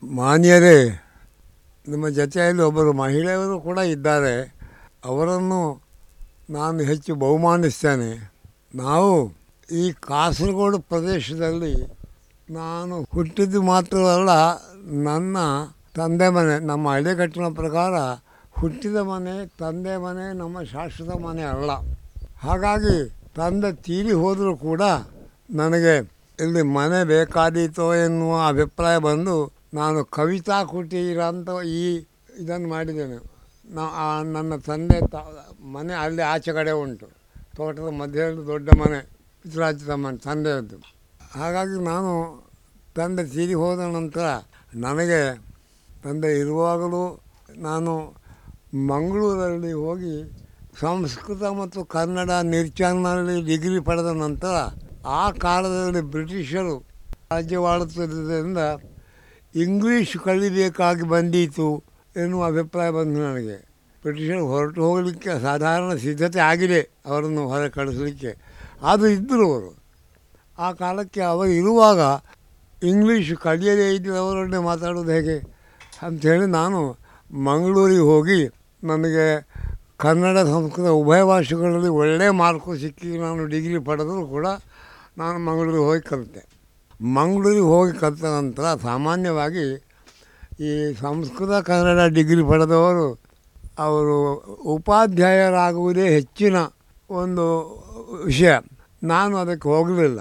ಮಾನ್ಯರೇ ನಿಮ್ಮ ಜೊತೆಯಲ್ಲಿ ಒಬ್ಬರು ಮಹಿಳೆಯರು ಕೂಡ ಇದ್ದಾರೆ ಅವರನ್ನು ನಾನು ಹೆಚ್ಚು ಬಹುಮಾನಿಸ್ತೇನೆ ನಾವು ಈ ಕಾಸರಗೋಡು ಪ್ರದೇಶದಲ್ಲಿ ನಾನು ಹುಟ್ಟಿದ್ದು ಮಾತ್ರವಲ್ಲ ನನ್ನ ತಂದೆ ಮನೆ ನಮ್ಮ ಹಳ್ಳಿಕಟ್ಟಿನ ಪ್ರಕಾರ ಹುಟ್ಟಿದ ಮನೆ ತಂದೆ ಮನೆ ನಮ್ಮ ಶಾಶ್ವತ ಮನೆ ಅಲ್ಲ ಹಾಗಾಗಿ ತಂದೆ ತೀರಿ ಹೋದರೂ ಕೂಡ ನನಗೆ ಇಲ್ಲಿ ಮನೆ ಬೇಕಾದೀತೋ ಎನ್ನುವ ಅಭಿಪ್ರಾಯ ಬಂದು ನಾನು ಕವಿತಾ ಕುಟೀರ ಅಂತ ಈ ಇದನ್ನು ಮಾಡಿದ್ದೇನೆ ನಾ ಆ ನನ್ನ ತಂದೆ ತ ಮನೆ ಅಲ್ಲಿ ಆಚೆ ಕಡೆ ಉಂಟು ತೋಟದ ಮಧ್ಯದಲ್ಲಿ ದೊಡ್ಡ ಮನೆ ಪಿತ್ರಾಜಿತ ಮನೆ ತಂದೆಯದ್ದು ಹಾಗಾಗಿ ನಾನು ತಂದೆ ತೀರಿ ಹೋದ ನಂತರ ನನಗೆ ತಂದೆ ಇರುವಾಗಲೂ ನಾನು ಮಂಗಳೂರಲ್ಲಿ ಹೋಗಿ ಸಂಸ್ಕೃತ ಮತ್ತು ಕನ್ನಡ ನಿರ್ಚಾನಲ್ಲಿ ಡಿಗ್ರಿ ಪಡೆದ ನಂತರ ಆ ಕಾಲದಲ್ಲಿ ಬ್ರಿಟಿಷರು ರಾಜ್ಯವಾಳುತ್ತಿದ್ದರಿಂದ ಇಂಗ್ಲೀಷ್ ಕಲಿಬೇಕಾಗಿ ಬಂದೀತು ಎನ್ನುವ ಅಭಿಪ್ರಾಯ ಬಂತು ನನಗೆ ಬ್ರಿಟಿಷರು ಹೊರಟು ಹೋಗಲಿಕ್ಕೆ ಸಾಧಾರಣ ಸಿದ್ಧತೆ ಆಗಿದೆ ಅವರನ್ನು ಹೊರ ಕಳಿಸಲಿಕ್ಕೆ ಆದರೂ ಇದ್ದರು ಅವರು ಆ ಕಾಲಕ್ಕೆ ಅವರು ಇರುವಾಗ ಇಂಗ್ಲೀಷ್ ಕಲಿಯದೇ ಇದ್ದವರನ್ನೇ ಮಾತಾಡೋದು ಹೇಗೆ ಅಂಥೇಳಿ ನಾನು ಮಂಗಳೂರಿಗೆ ಹೋಗಿ ನನಗೆ ಕನ್ನಡ ಸಂಸ್ಕೃತ ಉಭಯ ಭಾಷೆಗಳಲ್ಲಿ ಒಳ್ಳೆಯ ಮಾರ್ಕು ಸಿಕ್ಕಿ ನಾನು ಡಿಗ್ರಿ ಪಡೆದರೂ ಕೂಡ ನಾನು ಮಂಗಳೂರಿಗೆ ಹೋಗಿ ಕಲಿತೆ ಮಂಗಳೂರಿಗೆ ಹೋಗಿ ಕಲಿತ ನಂತರ ಸಾಮಾನ್ಯವಾಗಿ ಈ ಸಂಸ್ಕೃತ ಕನ್ನಡ ಡಿಗ್ರಿ ಪಡೆದವರು ಅವರು ಉಪಾಧ್ಯಾಯರಾಗುವುದೇ ಹೆಚ್ಚಿನ ಒಂದು ವಿಷಯ ನಾನು ಅದಕ್ಕೆ ಹೋಗಲಿಲ್ಲ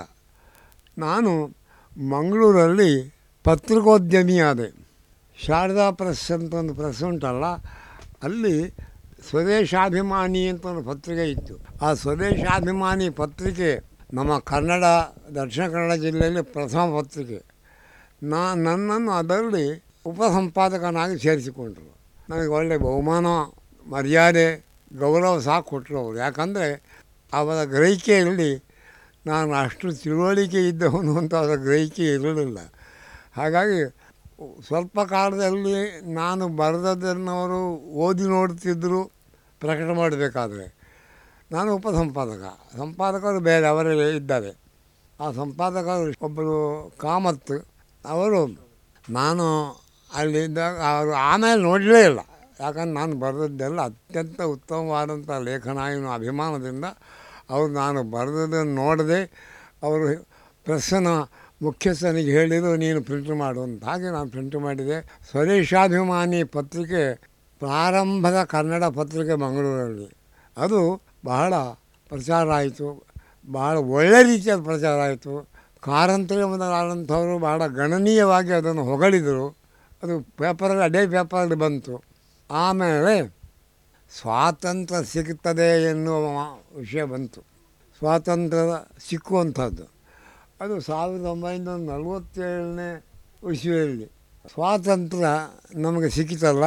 ನಾನು ಮಂಗಳೂರಲ್ಲಿ ಪತ್ರಿಕೋದ್ಯಮಿಯಾದೆ ಶಾರದಾ ಪ್ರೆಸ್ ಅಂತ ಒಂದು ಪ್ರೆಸ್ ಉಂಟಲ್ಲ ಅಲ್ಲಿ ಸ್ವದೇಶಾಭಿಮಾನಿ ಅಂತ ಒಂದು ಪತ್ರಿಕೆ ಇತ್ತು ಆ ಸ್ವದೇಶಾಭಿಮಾನಿ ಪತ್ರಿಕೆ ನಮ್ಮ ಕನ್ನಡ ದಕ್ಷಿಣ ಕನ್ನಡ ಜಿಲ್ಲೆಯಲ್ಲಿ ಪ್ರಥಮ ಪತ್ರಿಕೆ ನಾ ನನ್ನನ್ನು ಅದರಲ್ಲಿ ಉಪಸಂಪಾದಕನಾಗಿ ಸೇರಿಸಿಕೊಂಡರು ನನಗೆ ಒಳ್ಳೆಯ ಬಹುಮಾನ ಮರ್ಯಾದೆ ಗೌರವ ಸಹ ಕೊಟ್ಟರು ಅವರು ಯಾಕಂದರೆ ಅವರ ಗ್ರಹಿಕೆಯಲ್ಲಿ ನಾನು ಅಷ್ಟು ತಿಳುವಳಿಕೆ ಇದ್ದವನು ಅಂತ ಅವರ ಗ್ರಹಿಕೆ ಇರಲಿಲ್ಲ ಹಾಗಾಗಿ ಸ್ವಲ್ಪ ಕಾಲದಲ್ಲಿ ನಾನು ಬರೆದದ್ದನ್ನು ಅವರು ಓದಿ ನೋಡ್ತಿದ್ದರು ಪ್ರಕಟ ಮಾಡಬೇಕಾದ್ರೆ ನಾನು ಉಪಸಂಪಾದಕ ಸಂಪಾದಕರು ಬೇರೆ ಅವರೇ ಇದ್ದಾರೆ ಆ ಸಂಪಾದಕರು ಒಬ್ಬರು ಕಾಮತ್ ಅವರು ನಾನು ಅಲ್ಲಿದ್ದಾಗ ಅವರು ಆಮೇಲೆ ನೋಡಲೇ ಇಲ್ಲ ಯಾಕಂದ್ರೆ ನಾನು ಬರೆದದ್ದೆಲ್ಲ ಅತ್ಯಂತ ಉತ್ತಮವಾದಂಥ ಲೇಖನ ಎನ್ನುವ ಅಭಿಮಾನದಿಂದ ಅವರು ನಾನು ಬರೆದದ್ದನ್ನು ನೋಡದೆ ಅವರು ಪ್ರೆಸ್ಸನ ಮುಖ್ಯಸ್ಥನಿಗೆ ಹೇಳಿದರು ನೀನು ಪ್ರಿಂಟ್ ಮಾಡು ಅಂತ ಹಾಗೆ ನಾನು ಪ್ರಿಂಟ್ ಮಾಡಿದೆ ಸ್ವದೇಶಾಭಿಮಾನಿ ಪತ್ರಿಕೆ ಪ್ರಾರಂಭದ ಕನ್ನಡ ಪತ್ರಿಕೆ ಮಂಗಳೂರಲ್ಲಿ ಅದು ಬಹಳ ಪ್ರಚಾರ ಆಯಿತು ಬಹಳ ಒಳ್ಳೆ ರೀತಿಯಾದ ಪ್ರಚಾರ ಆಯಿತು ಕಾರಂತರಿ ಮೊದಲಾದಂಥವರು ಬಹಳ ಗಣನೀಯವಾಗಿ ಅದನ್ನು ಹೊಗಳಿದರು ಅದು ಪೇಪರಲ್ಲಿ ಅದೇ ಪೇಪರಲ್ಲಿ ಬಂತು ಆಮೇಲೆ ಸ್ವಾತಂತ್ರ್ಯ ಸಿಗುತ್ತದೆ ಎನ್ನುವ ವಿಷಯ ಬಂತು ಸ್ವಾತಂತ್ರ್ಯ ಸಿಕ್ಕುವಂಥದ್ದು ಅದು ಸಾವಿರದ ಒಂಬೈನೂರ ನಲವತ್ತೇಳನೇ ಇಸ್ವಿಯಲ್ಲಿ ಸ್ವಾತಂತ್ರ್ಯ ನಮಗೆ ಸಿಕ್ಕಿತಲ್ಲ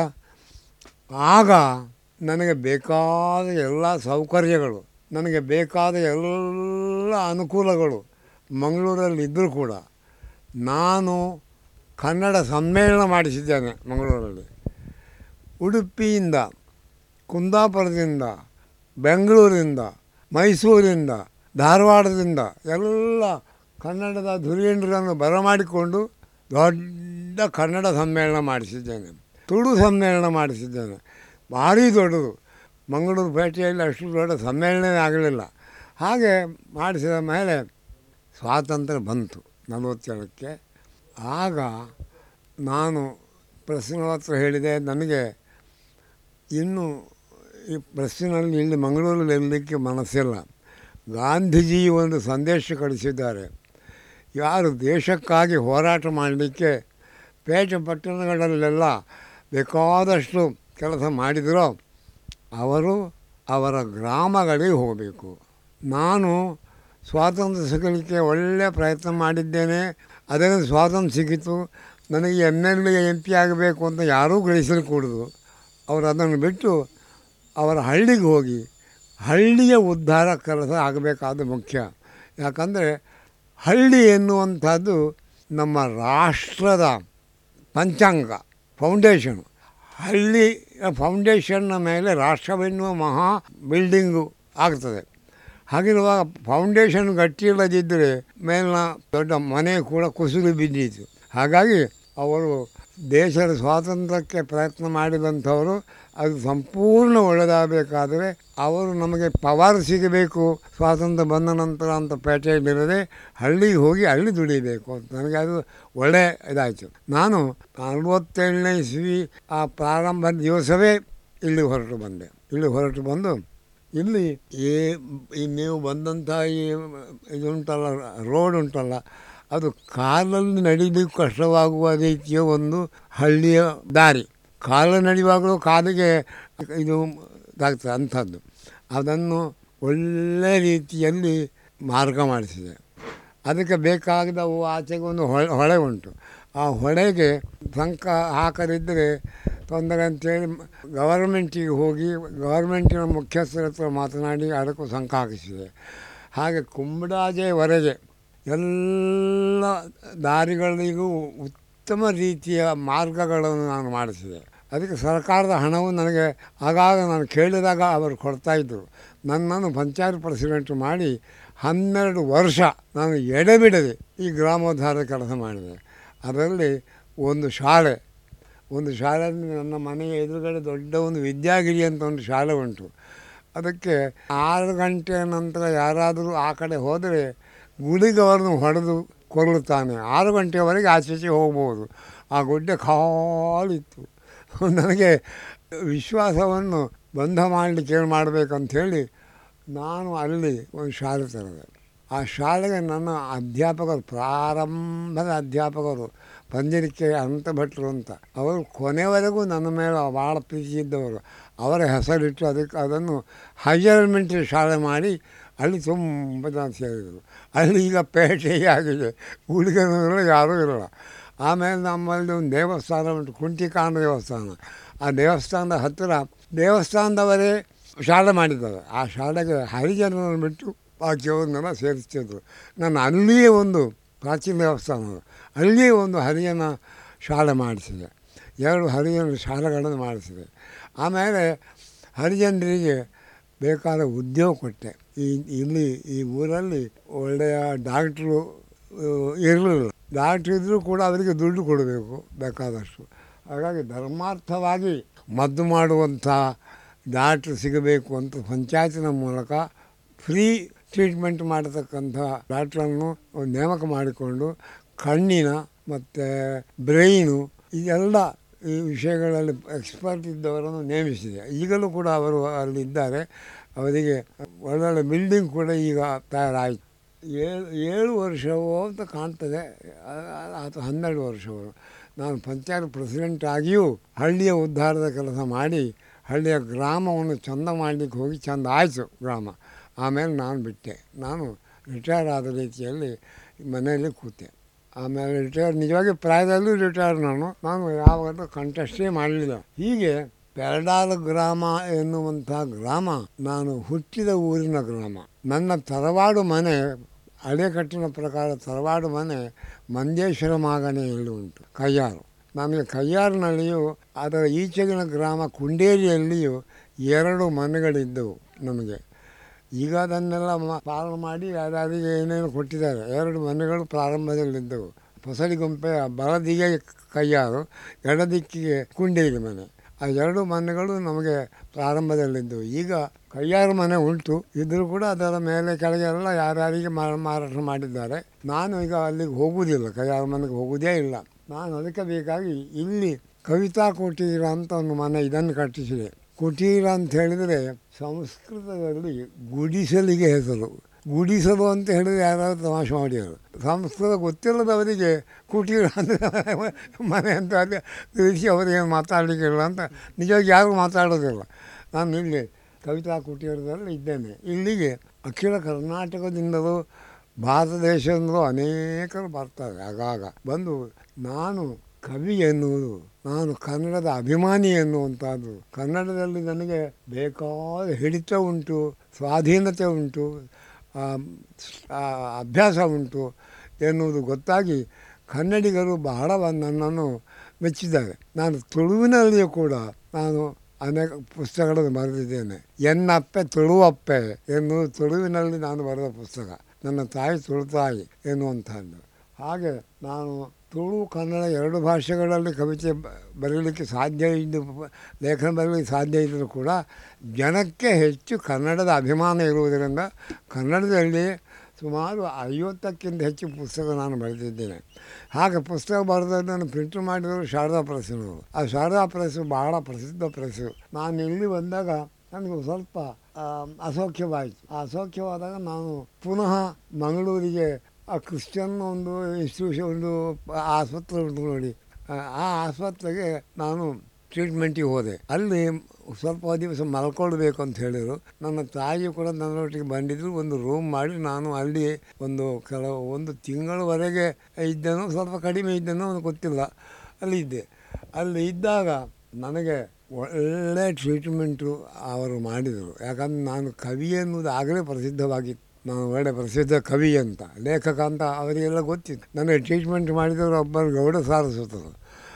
ಆಗ ನನಗೆ ಬೇಕಾದ ಎಲ್ಲ ಸೌಕರ್ಯಗಳು ನನಗೆ ಬೇಕಾದ ಎಲ್ಲ ಅನುಕೂಲಗಳು ಮಂಗಳೂರಲ್ಲಿ ಇದ್ದರೂ ಕೂಡ ನಾನು ಕನ್ನಡ ಸಮ್ಮೇಳನ ಮಾಡಿಸಿದ್ದೇನೆ ಮಂಗಳೂರಲ್ಲಿ ಉಡುಪಿಯಿಂದ ಕುಂದಾಪುರದಿಂದ ಬೆಂಗಳೂರಿಂದ ಮೈಸೂರಿಂದ ಧಾರವಾಡದಿಂದ ಎಲ್ಲ ಕನ್ನಡದ ಧುರೀಣರನ್ನು ಬರಮಾಡಿಕೊಂಡು ದೊಡ್ಡ ಕನ್ನಡ ಸಮ್ಮೇಳನ ಮಾಡಿಸಿದ್ದೇನೆ ತುಳು ಸಮ್ಮೇಳನ ಮಾಡಿಸಿದ್ದೇನೆ ಭಾರಿ ದೊಡ್ಡದು ಮಂಗಳೂರು ಪೇಟೆಯಲ್ಲಿ ಅಷ್ಟು ದೊಡ್ಡ ಸಮ್ಮೇಳನವೇ ಆಗಲಿಲ್ಲ ಹಾಗೆ ಮಾಡಿಸಿದ ಮೇಲೆ ಸ್ವಾತಂತ್ರ್ಯ ಬಂತು ನಲವತ್ತೇಳಕ್ಕೆ ಆಗ ನಾನು ಪ್ರೆಸ್ಸಿನ ಹತ್ರ ಹೇಳಿದೆ ನನಗೆ ಇನ್ನು ಈ ಪ್ರೆಸ್ಸಿನಲ್ಲಿ ಇಲ್ಲಿ ಮಂಗಳೂರಲ್ಲಿ ಇರಲಿಕ್ಕೆ ಮನಸ್ಸಿಲ್ಲ ಗಾಂಧೀಜಿ ಒಂದು ಸಂದೇಶ ಕಳಿಸಿದ್ದಾರೆ ಯಾರು ದೇಶಕ್ಕಾಗಿ ಹೋರಾಟ ಮಾಡಲಿಕ್ಕೆ ಪೇಟೆ ಪಟ್ಟಣಗಳಲ್ಲೆಲ್ಲ ಬೇಕಾದಷ್ಟು ಕೆಲಸ ಮಾಡಿದರೋ ಅವರು ಅವರ ಗ್ರಾಮಗಳಿಗೆ ಹೋಗಬೇಕು ನಾನು ಸ್ವಾತಂತ್ರ್ಯ ಸಿಗಲಿಕ್ಕೆ ಒಳ್ಳೆಯ ಪ್ರಯತ್ನ ಮಾಡಿದ್ದೇನೆ ಅದರಿಂದ ಸ್ವಾತಂತ್ರ್ಯ ಸಿಕ್ಕಿತು ನನಗೆ M L A M P ಆಗಬೇಕು ಅಂತ ಯಾರೂ ಗ್ರಹಿಸಲಿಕ್ಕೂಡದು ಅವರು ಅದನ್ನು ಬಿಟ್ಟು ಅವರ ಹಳ್ಳಿಗೆ ಹೋಗಿ ಹಳ್ಳಿಯ ಉದ್ಧಾರ ಕೆಲಸ ಆಗಬೇಕಾದ ಮುಖ್ಯ ಯಾಕಂದರೆ ಹಳ್ಳಿ ಎನ್ನುವಂಥದ್ದು ನಮ್ಮ ರಾಷ್ಟ್ರದ ಪಂಚಾಂಗ ಫೌಂಡೇಶನ್ ಹಳ್ಳಿ ಫೌಂಡೇಶನ್ನ ಮೇಲೆ ರಾಷ್ಟ್ರವೆನ್ನುವ ಮಹಾ ಬಿಲ್ಡಿಂಗು ಆಗ್ತದೆ ಹಾಗಿರುವಾಗ ಫೌಂಡೇಶನ್ ಗಟ್ಟಿಯಿಲ್ಲದಿದ್ದರೆ ಮೇಲಿನ ದೊಡ್ಡ ಮನೆ ಕೂಡ ಕುಸಿದು ಬಿದ್ದಿತು ಹಾಗಾಗಿ ಅವರು ದೇಶದ ಸ್ವಾತಂತ್ರ್ಯಕ್ಕೆ ಪ್ರಯತ್ನ ಮಾಡಿದಂಥವರು ಅದು ಸಂಪೂರ್ಣ ಒಳ್ಳೆಯದಾಗಬೇಕಾದರೆ ಅವರು ನಮಗೆ ಪವರ್ ಸಿಗಬೇಕು ಸ್ವಾತಂತ್ರ್ಯ ಬಂದ ನಂತರ ಅಂತ ಪೇಟೆಯಲ್ಲಿರದೆ ಹಳ್ಳಿಗೆ ಹೋಗಿ ಹಳ್ಳಿ ದುಡಿಬೇಕು ಅಂತ ನನಗೆ ಅದು ಒಳ್ಳೆ ಇದಾಯಿತು ನಾನು ನಲವತ್ತೇಳನೇ ಇಸ್ವಿ ಆ ಪ್ರಾರಂಭದ ದಿವಸವೇ ಇಲ್ಲಿ ಹೊರಟು ಬಂದೆ ಇಲ್ಲಿ ಹೊರಟು ಬಂದು ಇಲ್ಲಿ ಈ ಈ ನೀವು ಬಂದಂಥ ಈ ಇದು ಉಂಟಲ್ಲ ರೋಡ್ ಉಂಟಲ್ಲ ಅದು ಕಾಲಲ್ಲಿ ನಡಿಲಿಕ್ಕೆ ಕಷ್ಟವಾಗುವ ರೀತಿಯ ಒಂದು ಹಳ್ಳಿಯ ದಾರಿ ಕಾಲು ನಡೆಯುವಾಗಲೂ ಕಾಲಿಗೆ ಇದು ಇದಾಗ್ತದೆ ಅಂಥದ್ದು ಅದನ್ನು ಒಳ್ಳೆ ರೀತಿಯಲ್ಲಿ ಮಾರ್ಗ ಮಾಡಿಸಿದೆ ಅದಕ್ಕೆ ಬೇಕಾಗದವು ಆಚೆಗೆ ಒಂದು ಹೊಳೆ ಹೊಳೆ ಉಂಟು ಆ ಹೊಳೆಗೆ ಸಂಕ ಹಾಕದಿದ್ದರೆ ತೊಂದರೆ ಅಂತೇಳಿ ಗವರ್ಮೆಂಟಿಗೆ ಹೋಗಿ ಗವರ್ಮೆಂಟಿನ ಮುಖ್ಯಸ್ಥರ ಹತ್ರ ಮಾತನಾಡಿ ಅದಕ್ಕೂ ಸಂಕ ಹಾಕಿಸಿದೆ ಹಾಗೆ ಕುಂಬಡಾಜೆವರೆಗೆ ಎಲ್ಲ ದಾರಿಗಳಿಗೂ ಉತ್ತಮ ರೀತಿಯ ಮಾರ್ಗಗಳನ್ನು ನಾನು ಮಾಡಿಸಿದೆ ಅದಕ್ಕೆ ಸರ್ಕಾರದ ಹಣವು ನನಗೆ ಆಗಾಗ ನಾನು ಕೇಳಿದಾಗ ಅವರು ಕೊಡ್ತಾಯಿದ್ರು ನನ್ನನ್ನು ಪಂಚಾಯತ್ ಪ್ರೆಸಿಡೆಂಟ್ ಮಾಡಿ ಹನ್ನೆರಡು ವರ್ಷ ನಾನು ಎಡೆಬಿಡದೆ ಈ ಗ್ರಾಮೋದ್ಧಾರ ಕೆಲಸ ಮಾಡಿದೆ ಅದರಲ್ಲಿ ಒಂದು ಶಾಲೆ ಒಂದು ಶಾಲೆ ನನ್ನ ಮನೆಯ ಎದುರುಗಡೆ ದೊಡ್ಡ ಒಂದು ವಿದ್ಯಾಗಿರಿ ಅಂತ ಒಂದು ಶಾಲೆ ಉಂಟು ಅದಕ್ಕೆ ಆರು ಗಂಟೆಯ ನಂತರ ಯಾರಾದರೂ ಆ ಕಡೆ ಹೋದರೆ ಗುಳಿಗವರನ್ನು ಹೊಡೆದು ಕೊಲ್ಲುತ್ತಾನೆ ಆರು ಗಂಟೆಯವರೆಗೆ ಆಚೆಚೆ ಹೋಗ್ಬೋದು ಆ ಗುಡ್ಡೆ ಖಾಲಿತ್ತು ನನಗೆ ವಿಶ್ವಾಸವನ್ನು ಬಂಧ ಮಾಡಲಿಕ್ಕೆ ಏನು ಮಾಡಬೇಕಂಥೇಳಿ ನಾನು ಅಲ್ಲಿ ಒಂದು ಶಾಲೆ ತೆರೆದೆ ಆ ಶಾಲೆಗೆ ನನ್ನ ಅಧ್ಯಾಪಕರು ಪ್ರಾರಂಭದ ಅಧ್ಯಾಪಕರು ಪಂಜರಿಕೆ ಅಂತ ಭಟ್ರು ಅಂತ ಅವರು ಕೊನೆವರೆಗೂ ನನ್ನ ಮೇಲೆ ಭಾಳ ಪ್ರೀತಿ ಇದ್ದವರು ಅವರ ಹೆಸರಿಟ್ಟು ಅದಕ್ಕೆ ಅದನ್ನು ಹೈಯರ್ ಎಲಿಮೆಂಟ್ರಿ ಶಾಲೆ ಮಾಡಿ ಅಲ್ಲಿ ತುಂಬ ಜನ ಸೇರಿದರು ಅಲ್ಲಿ ಈಗ ಪೇಟೆಗೆ ಆಗಿದೆ ಹುಡುಗನೂ ಇರಲ್ಲ ಯಾರೂ ಇರಲ್ಲ ಆಮೇಲೆ ನಮ್ಮಲ್ಲಿ ಒಂದು ದೇವಸ್ಥಾನ ಉಂಟು ಕುಂಟಿಕಾಂಡ ದೇವಸ್ಥಾನ ಆ ದೇವಸ್ಥಾನದ ಹತ್ತಿರ ದೇವಸ್ಥಾನದವರೇ ಶಾಲೆ ಮಾಡಿದ್ದಾರೆ ಆ ಶಾಲೆಗೆ ಹರಿಜನರನ್ನು ಬಿಟ್ಟು ಬಾಕಿಯವರನ್ನೆಲ್ಲ ಸೇರಿಸ್ತಿದ್ರು ನಾನು ಅಲ್ಲಿಯೇ ಒಂದು ಪ್ರಾಚೀನ ದೇವಸ್ಥಾನ ಅದು ಅಲ್ಲಿಯೇ ಒಂದು ಹರಿಜನ ಶಾಲೆ ಮಾಡಿಸಿದೆ ಎರಡು ಹರಿಜನ ಶಾಲೆಗಳನ್ನು ಮಾಡಿಸಿದೆ ಆಮೇಲೆ ಹರಿಜನರಿಗೆ ಬೇಕಾದ ಉದ್ಯೋಗ ಕೊಟ್ಟೆ ಈ ಇಲ್ಲಿ ಈ ಊರಲ್ಲಿ ಒಳ್ಳೆಯ ಡಾಕ್ಟ್ರು ಇರಲಿಲ್ಲ ಡಾಕ್ಟ್ರ್ ಇದ್ದರೂ ಕೂಡ ಅವರಿಗೆ ದುಡ್ಡು ಕೊಡಬೇಕು ಬೇಕಾದಷ್ಟು ಹಾಗಾಗಿ ಧರ್ಮಾರ್ಥವಾಗಿ ಮದ್ದು ಮಾಡುವಂಥ ಡಾಕ್ಟ್ರ್ ಸಿಗಬೇಕು ಅಂತ ಪಂಚಾಯತಿನ ಮೂಲಕ ಫ್ರೀ ಟ್ರೀಟ್ಮೆಂಟ್ ಮಾಡತಕ್ಕಂಥ ಡಾಕ್ಟ್ರನ್ನು ಒಂದು ನೇಮಕ ಮಾಡಿಕೊಂಡು ಕಣ್ಣಿನ ಮತ್ತು ಬ್ರೈನು ಇದೆಲ್ಲ ಈ ವಿಷಯಗಳಲ್ಲಿ ಎಕ್ಸ್ಪರ್ಟ್ ಇದ್ದವರನ್ನು ನೇಮಿಸಿದೆ ಈಗಲೂ ಕೂಡ ಅವರು ಅಲ್ಲಿದ್ದಾರೆ ಅವರಿಗೆ ಒಳ್ಳೊಳ್ಳೆ ಬಿಲ್ಡಿಂಗ್ ಕೂಡ ಈಗ ತಯಾರಾಯಿತು ಏಳು ಏಳು ವರ್ಷವೋ ಅಂತ ಕಾಣ್ತದೆ ಅಥವಾ ಹನ್ನೆರಡು ವರ್ಷವರು ನಾನು ಪಂಚಾಯತ್ ಪ್ರೆಸಿಡೆಂಟ್ ಆಗಿಯೂ ಹಳ್ಳಿಯ ಉದ್ಧಾರದ ಕೆಲಸ ಮಾಡಿ ಹಳ್ಳಿಯ ಗ್ರಾಮವನ್ನು ಚಂದ ಮಾಡಲಿಕ್ಕೆ ಹೋಗಿ ಚಂದ ಆಯಿತು ಗ್ರಾಮ ಆಮೇಲೆ ನಾನು ಬಿಟ್ಟೆ ನಾನು ರಿಟೈರ್ ಆದ ರೀತಿಯಲ್ಲಿ ಮನೆಯಲ್ಲಿ ಕೂತೆ ಆಮೇಲೆ ರಿಟೈರ್ ನಿಜವಾಗಿ ಪ್ರಾಯದಲ್ಲೂ ರಿಟೈರ್ ನಾನು ನಾನು ಯಾವಾಗಲೂ ಕಂಟೆಸ್ಟೇ ಮಾಡಲಿಲ್ಲ ಹೀಗೆ ಪೆರಡಾಲ ಗ್ರಾಮ ಎನ್ನುವಂಥ ಗ್ರಾಮ ನಾನು ಹುಟ್ಟಿದ ಊರಿನ ಗ್ರಾಮ ನನ್ನ ತರವಾಡು ಮನೆ ಹಳೆಕಟ್ಟಿನ ಪ್ರಕಾರ ತರವಾಡು ಮನೆ ಮಂಜೇಶ್ವರ ಮಾಗನೆಯಲ್ಲಿ ಉಂಟು ಕಯ್ಯಾರು ನಮಗೆ ಕಯ್ಯಾರಿನಲ್ಲಿಯೂ ಅದರ ಈಚೆಗಿನ ಗ್ರಾಮ ಕುಂಡೇರಿಯಲ್ಲಿಯೂ ಎರಡು ಮನೆಗಳಿದ್ದವು ನಮಗೆ ಈಗ ಅದನ್ನೆಲ್ಲ ಪಾಲನೆ ಮಾಡಿ ಯಾರ್ಯಾರಿಗೆ ಏನೇನು ಕೊಟ್ಟಿದ್ದಾರೆ ಎರಡು ಮನೆಗಳು ಪ್ರಾರಂಭದಲ್ಲಿದ್ದವು ಫಸಲಿಗುಂಪೆ ಬಲದಿಗೆ ಕೈಯಾರು ಎಡದಿಕ್ಕಿಗೆ ಕುಂಡೇರಿ ಮನೆ ಆ ಎರಡು ಮನೆಗಳು ನಮಗೆ ಪ್ರಾರಂಭದಲ್ಲಿದ್ದವು ಈಗ ಕೈಯಾರು ಮನೆ ಉಂಟು ಇದ್ದರೂ ಕೂಡ ಅದರ ಮೇಲೆ ಕೆಳಗೆಲ್ಲ ಯಾರ್ಯಾರಿಗೆ ಮಾರಾಟ ಮಾಡಿದ್ದಾರೆ ನಾನು ಈಗ ಅಲ್ಲಿಗೆ ಹೋಗುವುದಿಲ್ಲ ಕೈಯಾರು ಮನೆಗೆ ಹೋಗುವುದೇ ಇಲ್ಲ ನಾನು ಅದಕ್ಕೆ ಬೇಕಾಗಿ ಇಲ್ಲಿ ಕವಿತಾ ಕುಟೀರ ಅಂತ ಒಂದು ಮನೆ ಇದನ್ನು ಕಟ್ಟಿಸಿದೆ ಕುಟೀರ ಅಂತ ಹೇಳಿದರೆ ಸಂಸ್ಕೃತದಲ್ಲಿ ಗುಡಿಸಲಿಗೆ ಹೆಸರು ಗುಡಿಸಲು ಅಂತ ಹೇಳಿದ್ರೆ ಯಾರಾದರೂ ತಮಾಷೆ ಮಾಡಿದರು ಸಂಸ್ಕೃತ ಗೊತ್ತಿಲ್ಲದವರಿಗೆ ಕುಟೀರ ಅಂದರೆ ಮನೆ ಅಂತ ಅಲ್ಲಿ ತಿಳಿಸಿ ಅವರಿಗೆ ಮಾತಾಡಲಿಕ್ಕಿಲ್ಲ ಅಂತ ನಿಜವಾಗಿ ಯಾರು ಮಾತಾಡೋದಿಲ್ಲ ನಾನು ಇಲ್ಲಿ ಕವಿತಾ ಕುಟೀರದಲ್ಲಿ ಇದ್ದೇನೆ ಇಲ್ಲಿಗೆ ಅಖಿಲ ಕರ್ನಾಟಕದಿಂದಲೂ ಭಾರತ ದೇಶದಿಂದಲೂ ಅನೇಕರು ಬರ್ತಾರೆ ಆಗಾಗ ಬಂದು ನಾನು ಕವಿ ಎನ್ನುವುದು ನಾನು ಕನ್ನಡದ ಅಭಿಮಾನಿ ಎನ್ನುವಂಥದ್ದು ಕನ್ನಡದಲ್ಲಿ ನನಗೆ ಬೇಕಾದ ಹಿಡಿತ ಉಂಟು ಸ್ವಾಧೀನತೆ ಉಂಟು ಅಭ್ಯಾಸ ಉಂಟು ಎನ್ನುವುದು ಗೊತ್ತಾಗಿ ಕನ್ನಡಿಗರು ಬಹಳ ನನ್ನನ್ನು ಮೆಚ್ಚಿದ್ದಾರೆ ನಾನು ತುಳುವಿನಲ್ಲಿಯೂ ಕೂಡ ನಾನು ಅನೇಕ ಪುಸ್ತಕಗಳನ್ನು ಬರೆದಿದ್ದೇನೆ ಎನ್ನಪ್ಪೆ ತುಳುವಪ್ಪೆ ಎನ್ನುವುದು ತುಳುವಿನಲ್ಲಿ ನಾನು ಬರೆದ ಪುಸ್ತಕ ನನ್ನ ತಾಯಿ ತುಳುತಾಯಿ ಎನ್ನುವಂಥದ್ದು ಹಾಗೆ ನಾನು ತುಳು ಕನ್ನಡ ಎರಡು ಭಾಷೆಗಳಲ್ಲಿ ಕವಿತೆ ಬ- ಬರೀಲಿಕ್ಕೆ ಸಾಧ್ಯ ಇದ್ದು ಲೇಖನ ಬರೀಲಿಕ್ಕೆ ಸಾಧ್ಯ ಇದ್ದರೂ ಕೂಡ ಜನಕ್ಕೆ ಹೆಚ್ಚು ಕನ್ನಡದ ಅಭಿಮಾನ ಇರುವುದರಿಂದ ಕನ್ನಡದಲ್ಲಿ ಸುಮಾರು ಐವತ್ತಕ್ಕಿಂತ ಹೆಚ್ಚು ಪುಸ್ತಕ ನಾನು ಬರೆದಿದ್ದೇನೆ ಹಾಗೆ ಪುಸ್ತಕ ಬರೆದದ್ದನ್ನು ಪ್ರಿಂಟ್ ಮಾಡಿದವರು ಶಾರದಾ ಪ್ರೆಸ್ಸಿನವರು ಆ ಶಾರದಾ ಪ್ರೆಸ್ಸು ಬಹಳ ಪ್ರಸಿದ್ಧ ಪ್ರೆಸ್ಸು ನಾನು ಇಲ್ಲಿ ಬಂದಾಗ ನನಗೆ ಸ್ವಲ್ಪ ಆ, ಅಸೌಖ್ಯವಾಯಿತು ಆ ಅಸೌಖ್ಯವಾದಾಗ ನಾನು ಪುನಃ ಮಂಗಳೂರಿಗೆ ಆ ಕ್ರಿಶ್ಚಿಯನ್ ಒಂದು ಇನ್ಸ್ಟಿಟ್ಯೂಷನ್ ಒಂದು ಆಸ್ಪತ್ರೆ ಉಂಟು ನೋಡಿ ಆ ಆ ಆಸ್ಪತ್ರೆಗೆ ನಾನು ಟ್ರೀಟ್ಮೆಂಟಿಗೆ ಹೋದೆ ಅಲ್ಲಿ ಸ್ವಲ್ಪ ದಿವಸ ಮಲ್ಕೊಳ್ಬೇಕು ಅಂತ ಹೇಳಿದರು ನನ್ನ ತಾಯಿ ಕೂಡ ನನ್ನೊಟ್ಟಿಗೆ ಬಂದಿದ್ರು ಒಂದು ರೂಮ್ ಮಾಡಿ ನಾನು ಅಲ್ಲಿ ಒಂದು ಕೆಲವು ಒಂದು ತಿಂಗಳವರೆಗೆ ಇದ್ದೇನೋ ಸ್ವಲ್ಪ ಕಡಿಮೆ ಇದ್ದೇನೋ ನನಗೆ ಗೊತ್ತಿಲ್ಲ ಅಲ್ಲಿ ಇದ್ದೆ ಅಲ್ಲಿ ಇದ್ದಾಗ ನನಗೆ ಒಳ್ಳೆ ಟ್ರೀಟ್ಮೆಂಟು ಅವರು ಮಾಡಿದರು ಯಾಕಂದ್ರೆ ನಾನು ಕವಿ ಎನ್ನುವುದು ಆಗಲೇ ಪ್ರಸಿದ್ಧವಾಗಿತ್ತು ನಾನು ಒಳ್ಳೆ ಪ್ರಸಿದ್ಧ ಕವಿ ಅಂತ ಲೇಖಕ ಅಂತ ಅವರಿಗೆಲ್ಲ ಗೊತ್ತಿತ್ತು ನನಗೆ ಟ್ರೀಟ್ಮೆಂಟ್ ಮಾಡಿದವರು ಒಬ್ಬರು ಗೌಡ ಸಾರಸ್ವತರು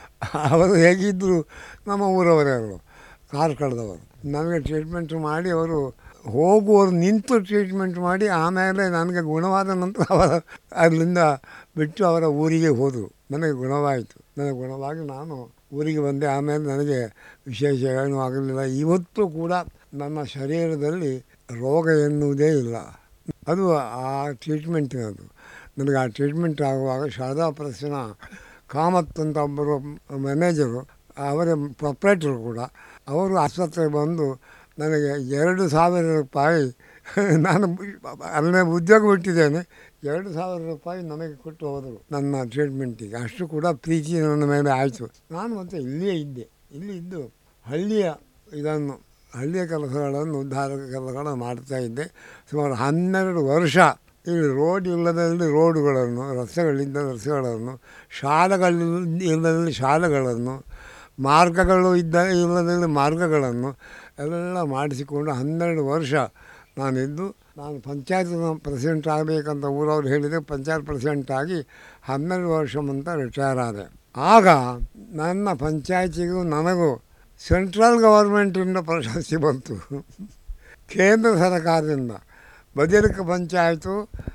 ಅವರು ಹೇಗಿದ್ದರು ನಮ್ಮ ಊರವರೇ ಅವರು ಕಾರ್ಕಳದವರು ನನಗೆ ಟ್ರೀಟ್ಮೆಂಟ್ ಮಾಡಿ ಅವರು ಹೋಗುವವರು ನಿಂತು ಟ್ರೀಟ್ಮೆಂಟ್ ಮಾಡಿ ಆಮೇಲೆ ನನಗೆ ಗುಣವಾದ ನಂತರ ಅವರ ಅಲ್ಲಿಂದ ಬಿಟ್ಟು ಅವರ ಊರಿಗೆ ಹೋದರು ನನಗೆ ಗುಣವಾಯಿತು ನನಗೆ ಗುಣವಾಗಿ ನಾನು ಊರಿಗೆ ಬಂದೆ ಆಮೇಲೆ ನನಗೆ ವಿಶೇಷ ಏನೂ ಆಗಲಿಲ್ಲ ಇವತ್ತು ಕೂಡ ನನ್ನ ಶರೀರದಲ್ಲಿ ರೋಗ ಎನ್ನುವುದೇ ಇಲ್ಲ ಅದು ಆ ಟ್ರೀಟ್ಮೆಂಟಿನದು ನನಗೆ ಆ ಟ್ರೀಟ್ಮೆಂಟ್ ಆಗುವಾಗ ಶಾರದಾ ಪ್ರೆಸ್ಸಿನ ಕಾಮತ್ ಅಂತ ಒಬ್ಬರು ಮ್ಯಾನೇಜರು ಅವರ ಪ್ರೊಪ್ರೇಟರು ಕೂಡ ಅವರು ಆಸ್ಪತ್ರೆಗೆ ಬಂದು ನನಗೆ ಎರಡು ಸಾವಿರ ರೂಪಾಯಿ ನಾನು ಅಲ್ಲೇ ಉದ್ಯೋಗ ಬಿಟ್ಟಿದ್ದೇನೆ ಎರಡು ಸಾವಿರ ರೂಪಾಯಿ ನನಗೆ ಕೊಟ್ಟು ಹೋದರು ನನ್ನ ಟ್ರೀಟ್ಮೆಂಟಿಗೆ ಅಷ್ಟು ಕೂಡ ಪ್ರೀತಿ ನನ್ನ ಮೇಲೆ ಆಯಿತು ನಾನು ಮತ್ತೆ ಇಲ್ಲಿಯೇ ಇದ್ದೆ ಇಲ್ಲಿ ಇದ್ದು ಹಳ್ಳಿಯ ಇದನ್ನು ಹಳ್ಳಿಯ ಕೆಲಸಗಳನ್ನು ಉದ್ಧಾರ ಕೆಲಸಗಳನ್ನು ಮಾಡ್ತಾ ಇದ್ದೆ ಸುಮಾರು ಹನ್ನೆರಡು ವರ್ಷ ಇಲ್ಲಿ ರೋಡ್ ಇಲ್ಲದಲ್ಲಿ ರೋಡುಗಳನ್ನು ರಸ್ತೆಗಳಿಂದ ರಸ್ತೆಗಳನ್ನು ಶಾಲೆಗಳು ಇಲ್ಲದಲ್ಲಿ ಶಾಲೆಗಳನ್ನು ಮಾರ್ಗಗಳು ಇದ್ದ ಇಲ್ಲದಲ್ಲಿ ಮಾರ್ಗಗಳನ್ನು ಎಲ್ಲ ಮಾಡಿಸಿಕೊಂಡು ಹನ್ನೆರಡು ವರ್ಷ ನಾನಿದ್ದು ನಾನು ಪಂಚಾಯತ್ನ ಪ್ರೆಸಿಡೆಂಟ್ ಆಗಬೇಕಂತ ಊರವ್ರು ಹೇಳಿದೆ ಪಂಚಾಯತ್ ಪ್ರೆಸಿಡೆಂಟ್ ಆಗಿ ಹನ್ನೆರಡು ವರ್ಷ ಮುಂತ ರಿಟೈರ್ ಆದೆ ಆಗ ನನ್ನ ಪಂಚಾಯತಿಗೂ ನನಗೂ ಸೆಂಟ್ರಲ್ ಗವರ್ಮೆಂಟಿಂದ ಪ್ರಶಸ್ತಿ ಬಂತು ಕೇಂದ್ರ ಸರ್ಕಾರದಿಂದ ಬದಿರಕ ಪಂಚಾಯತು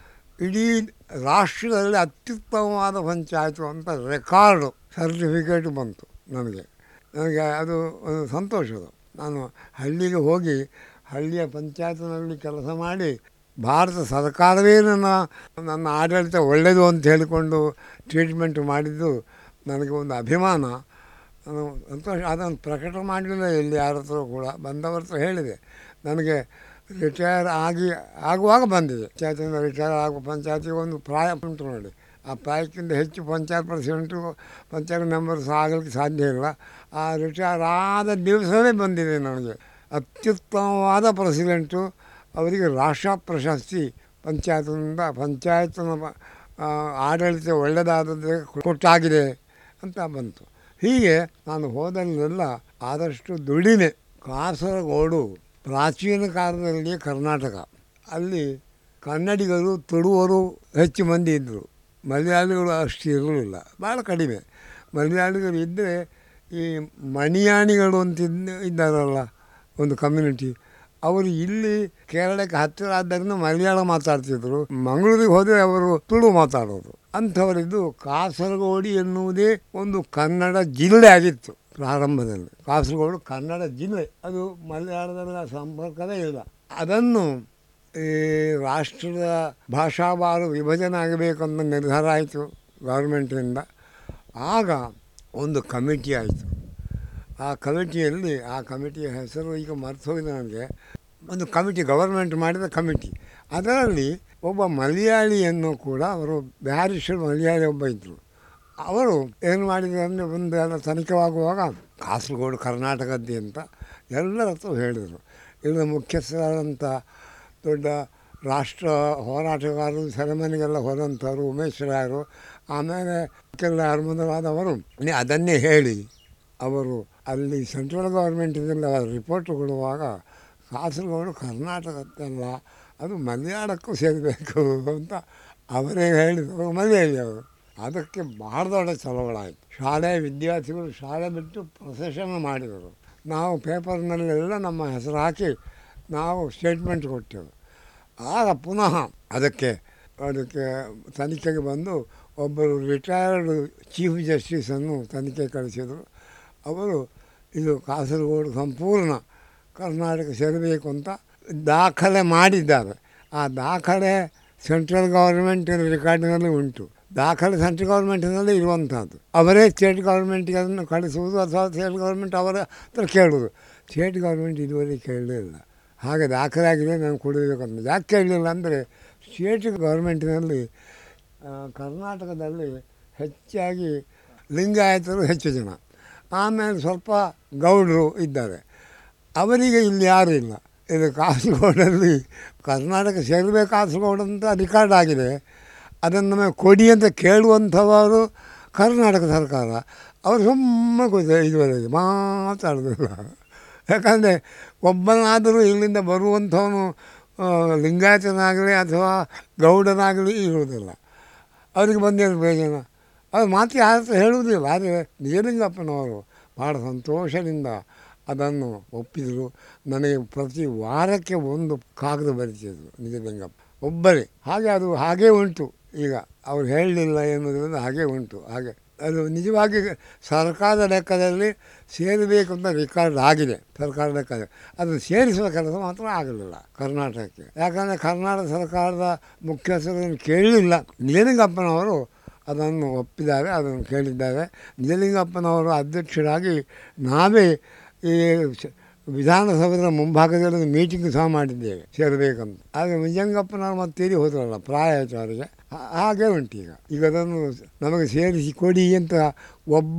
ಇಡೀ ರಾಷ್ಟ್ರದಲ್ಲಿ ಅತ್ಯುತ್ತಮವಾದ ಪಂಚಾಯತು ಅಂತ ರೆಕಾರ್ಡು ಸರ್ಟಿಫಿಕೇಟ್ ಬಂತು ನನಗೆ ನನಗೆ ಅದು ಒಂದು ಸಂತೋಷದ ನಾನು ಹಳ್ಳಿಗೆ ಹೋಗಿ ಹಳ್ಳಿಯ ಪಂಚಾಯತ್ನಲ್ಲಿ ಕೆಲಸ ಮಾಡಿ ಭಾರತ ಸರ್ಕಾರವೇ ನನ್ನ ನನ್ನ ಆಡಳಿತ ಒಳ್ಳೆಯದು ಅಂತ ಹೇಳಿಕೊಂಡು ಟ್ರೀಟ್ಮೆಂಟ್ ಮಾಡಿದ್ದು ನನಗೆ ಒಂದು ಅಭಿಮಾನ ನಾನು ಸಂತೋಷ ಅದನ್ನು ಪ್ರಕಟ ಮಾಡಲಿಲ್ಲ ಎಲ್ಲಿ ಯಾರ ಹತ್ರ ಕೂಡ ಬಂದವ್ರ ಹತ್ರ ಹೇಳಿದೆ ನನಗೆ ರಿಟೈರ್ ಆಗಿ ಆಗುವಾಗ ಬಂದಿದೆ ಪಂಚಾಯತಿಂದ ರಿಟೈರ್ ಆಗುವ ಪಂಚಾಯತಿಗೆ ಒಂದು ಪ್ರಾಯ ಉಂಟು ನೋಡಿ ಆ ಪ್ರಾಯಕ್ಕಿಂತ ಹೆಚ್ಚು ಪಂಚಾಯತ್ ಪ್ರೆಸಿಡೆಂಟು ಪಂಚಾಯತ್ ಮೆಂಬರ್ಸ್ ಆಗಲಿಕ್ಕೆ ಸಾಧ್ಯ ಇಲ್ಲ ಆ ರಿಟೈರ್ ಆದ ದಿವಸವೇ ಬಂದಿದೆ ನನಗೆ ಅತ್ಯುತ್ತಮವಾದ ಪ್ರೆಸಿಡೆಂಟು ಅವರಿಗೆ ರಾಷ್ಟ್ರ ಪ್ರಶಸ್ತಿ ಪಂಚಾಯತ್ನಿಂದ ಪಂಚಾಯತ್ನ ಆ, ಆಡಳಿತ ಒಳ್ಳೆಯದಾದದ್ದು ಕೊಟ್ಟಾಗಿದೆ ಅಂತ ಬಂತು ಹೀಗೆ ನಾನು ಹೋದಲ್ಲೆಲ್ಲ ಆದಷ್ಟು ದುಡಿಮೆ ಕಾಸರಗೋಡು ಪ್ರಾಚೀನ ಕಾಲದಲ್ಲಿ ಕರ್ನಾಟಕ ಅಲ್ಲಿ ಕನ್ನಡಿಗರು ತುಳುವರು ಹೆಚ್ಚು ಮಂದಿ ಇದ್ದರು ಮಲಯಾಳಿಗಳು ಅಷ್ಟು ಇರಲಿಲ್ಲ ಭಾಳ ಕಡಿಮೆ ಮಲಯಾಳಿಗಳು ಇದ್ದರೆ ಈ ಮಣಿಯಾಣಿಗಳು ಅಂತ ಇದ್ದ- ಇದ್ದಾರಲ್ಲ ಒಂದು ಕಮ್ಯುನಿಟಿ ಅವರು ಇಲ್ಲಿ ಕೇರಳಕ್ಕೆ ಹತ್ತಿರ ಆದ್ದರಿಂದ ಮಲಯಾಳ ಮಾತಾಡ್ತಿದ್ರು ಮಂಗಳೂರಿಗೆ ಹೋದರೆ ಅವರು ತುಳು ಮಾತಾಡೋದು ಅಂಥವರಿದ್ದು ಕಾಸರಗೋಡು ಎನ್ನುವುದೇ ಒಂದು ಕನ್ನಡ ಜಿಲ್ಲೆ ಆಗಿತ್ತು ಪ್ರಾರಂಭದಲ್ಲಿ ಕಾಸರಗೋಡು ಕನ್ನಡ ಜಿಲ್ಲೆ ಅದು ಮಲಯಾಳದ ಸಂಪರ್ಕವೇ ಇಲ್ಲ ಅದನ್ನು ಈ ರಾಷ್ಟ್ರದ ಭಾಷಾವಾರು ವಿಭಜನೆ ಆಗಬೇಕಂತ ನಿರ್ಧಾರ ಆಯಿತು ಗೌರ್ಮೆಂಟಿಂದ ಆಗ ಒಂದು ಕಮಿಟಿ ಆಯಿತು ಆ ಕಮಿಟಿಯಲ್ಲಿ ಆ ಕಮಿಟಿಯ ಹೆಸರು ಈಗ ಮರ್ತು ಹೋಗಿದೆ ನನಗೆ ಒಂದು ಕಮಿಟಿ ಗವರ್ಮೆಂಟ್ ಮಾಡಿದ ಕಮಿಟಿ ಅದರಲ್ಲಿ ಒಬ್ಬ ಮಲಯಾಳಿಯನ್ನು ಕೂಡ ಅವರು ಬ್ಯಾರಿಸ್ಟರ್ ಮಲಯಾಳಿ ಒಬ್ಬ ಇದ್ದರು ಅವರು ಏನು ಮಾಡಿದ್ರು ಅಂದರೆ ಒಂದು ಎಲ್ಲ ತನಿಖೆವಾಗುವಾಗ ಕಾಸರಗೋಡು ಕರ್ನಾಟಕದ್ದೇ ಅಂತ ಎಲ್ಲರ ಹತ್ರ ಹೇಳಿದರು ಇಲ್ಲಿನ ಮುಖ್ಯಸ್ಥರಾದಂಥ ದೊಡ್ಡ ರಾಷ್ಟ್ರ ಹೋರಾಟಗಾರರು ಸೆರೆಮನಿಗೆಲ್ಲ ಹೋದಂಥವ್ರು ಉಮೇಶ್ ರಾಯರು ಆಮೇಲೆ ಕೆಲ ಮೊದಲಾದವರು ನೀ- ಅದನ್ನೇ ಹೇಳಿ ಅವರು ಅಲ್ಲಿ ಸೆಂಟ್ರಲ್ ಗೌರ್ಮೆಂಟಿಂದ ರಿಪೋರ್ಟ್ ಕೊಡುವಾಗ ಕಾಸರಗೋಡು ಕರ್ನಾಟಕದ್ದಲ್ಲ ಅದು ಮಲಯಾಳಕ್ಕೂ ಸೇರಬೇಕು ಅಂತ ಅವರೇ ಹೇಳಿದರು ಮಲಯಾಳಿ ಅವರು ಅದಕ್ಕೆ ಬಹಳ ದೊಡ್ಡ ಚಳವಳಾಯಿತು ಶಾಲೆ ವಿದ್ಯಾರ್ಥಿಗಳು ಶಾಲೆ ಬಿಟ್ಟು ಪ್ರೊಸೆಷನ್ ಮಾಡಿದರು ನಾವು ಪೇಪರ್ನಲ್ಲೆಲ್ಲ ನಮ್ಮ ಹೆಸರು ಹಾಕಿ ನಾವು ಸ್ಟೇಟ್ಮೆಂಟ್ ಕೊಟ್ಟೆವು ಆಗ ಪುನಃ ಅದಕ್ಕೆ ಅದಕ್ಕೆ ತನಿಖೆಗೆ ಬಂದು ಒಬ್ಬರು ರಿಟೈರ್ಡ್ ಚೀಫ್ ಜಸ್ಟಿಸನ್ನು ತನಿಖೆ ಕಳಿಸಿದರು ಅವರು ಇದು ಕಾಸರಗೋಡು ಸಂಪೂರ್ಣ ಕರ್ನಾಟಕ ಸೇರಬೇಕು ಅಂತ ದಾಖಲೆ ಮಾಡಿದ್ದಾರೆ ಆ ದಾಖಲೆ ಸೆಂಟ್ರಲ್ ಗೌರ್ಮೆಂಟಿನ ರೆಕಾರ್ಡಿನಲ್ಲಿ ಉಂಟು ದಾಖಲೆ ಸೆಂಟ್ರಲ್ ಗೌರ್ಮೆಂಟಿನಲ್ಲಿ ಇರುವಂಥದ್ದು ಅವರೇ ಸ್ಟೇಟ್ ಗೌರ್ಮೆಂಟಿಗೆ ಅದನ್ನು ಕಳಿಸುವುದು ಅಥವಾ ಸ್ಟೇಟ್ ಗೌರ್ಮೆಂಟ್ ಅವರ ಹತ್ರ ಕೇಳುವುದು ಸ್ಟೇಟ್ ಗೌರ್ಮೆಂಟ್ ಇದುವರೆಗೆ ಕೇಳಲೇ ಇಲ್ಲ ಹಾಗೆ ದಾಖಲೆ ಆಗಿದೆ ನಾನು ಕೊಡಬೇಕಂತ ಯಾಕೆ ಕೇಳಲಿಲ್ಲ ಅಂದರೆ ಸ್ಟೇಟ್ ಗೌರ್ಮೆಂಟಿನಲ್ಲಿ ಆ, ಕರ್ನಾಟಕದಲ್ಲಿ ಹೆಚ್ಚಾಗಿ ಲಿಂಗಾಯತರು ಹೆಚ್ಚು ಜನ ಆಮೇಲೆ ಸ್ವಲ್ಪ ಗೌಡರು ಇದ್ದಾರೆ ಅವರಿಗೆ ಇಲ್ಲಿ ಯಾರೂ ಇಲ್ಲ ಇದು ಕಾಸರಗೋಡಲ್ಲಿ ಕರ್ನಾಟಕ ಸೇರಬೇಕು ಕಾಸರಗೋಡು ಅಂತ ರಿಕಾರ್ಡ್ ಆಗಿದೆ ಅದನ್ನು ನಮಗೆ ಕೊಡಿ ಅಂತ ಕೇಳುವಂಥವರು ಕರ್ನಾಟಕ ಸರ್ಕಾರ ಅವರು ಸುಮ್ಮನೆ ಕೂತ ಇದುವರೆಗೆ ಮಾತಾಡೋದಿಲ್ಲ ಯಾಕಂದರೆ ಒಬ್ಬನಾದರೂ ಇಲ್ಲಿಂದ ಬರುವಂಥವನು ಆ, ಲಿಂಗಾಯತನಾಗಲಿ ಅಥವಾ ಗೌಡನಾಗಲಿ ಇರುವುದಿಲ್ಲ ಅವ್ರಿಗೆ ಬಂದಿರೋ ಪ್ರಯೋಜನ ಅದು ಮಾತು ಯಾರ ಹತ್ರ ಹೇಳುವುದಿಲ್ಲ ಆದರೆ ನಿಜಲಿಂಗಪ್ಪನವರು ಭಾಳ ಸಂತೋಷದಿಂದ ಅದನ್ನು ಒಪ್ಪಿದರು ನನಗೆ ಪ್ರತಿ ವಾರಕ್ಕೆ ಒಂದು ಕಾಗದ ಬರೀತಿದ್ರು ನಿಜಲಿಂಗಪ್ಪ ಒಬ್ಬರೇ ಹಾಗೆ ಅದು ಹಾಗೇ ಉಂಟು ಈಗ ಅವ್ರು ಹೇಳಲಿಲ್ಲ ಎನ್ನುವುದರಿಂದ ಹಾಗೇ ಉಂಟು ಹಾಗೆ ಅದು ನಿಜವಾಗಿ ಸರ್ಕಾರದ ಲೆಕ್ಕದಲ್ಲಿ ಸೇರಬೇಕು ಅಂತ ರಿಕಾರ್ಡ್ ಆಗಿದೆ ಸರ್ಕಾರ ಲೆಕ್ಕದಲ್ಲಿ ಅದನ್ನು ಸೇರಿಸುವ ಕೆಲಸ ಮಾತ್ರ ಆಗಲಿಲ್ಲ ಕರ್ನಾಟಕಕ್ಕೆ ಯಾಕಂದರೆ ಕರ್ನಾಟಕ ಸರ್ಕಾರದ ಮುಖ್ಯಸ್ಥರನ್ನು ಕೇಳಲಿಲ್ಲ ನಿಜಲಿಂಗಪ್ಪನವರು ಅದನ್ನು ಒಪ್ಪಿದ್ದಾರೆ ಅದನ್ನು ಕೇಳಿದ್ದಾರೆ ನಿಜಲಿಂಗಪ್ಪನವರು ಅಧ್ಯಕ್ಷರಾಗಿ ನಾವೇ ಈ ಸ- ವಿಧಾನಸೌಧದ ಮುಂಭಾಗದಲ್ಲಿ ಒಂದು ಮೀಟಿಂಗ್ ಸಹ ಮಾಡಿದ್ದೇವೆ ಸೇರಬೇಕಂತ ಆದರೆ ನಿಜಂಗಪ್ಪನವರು ಮತ್ತೆ ತೀರಿ ಹೋದ್ರಲ್ಲ ಪ್ರಾಯ ಆಯಿತು ಅವರಿಗೆ ಹಾ- ಹಾಗೆ ಉಂಟು ಈಗ ಈಗ ಅದನ್ನು ನಮಗೆ ಸೇರಿಸಿ ಕೊಡಿ ಅಂತ ಒಬ್ಬ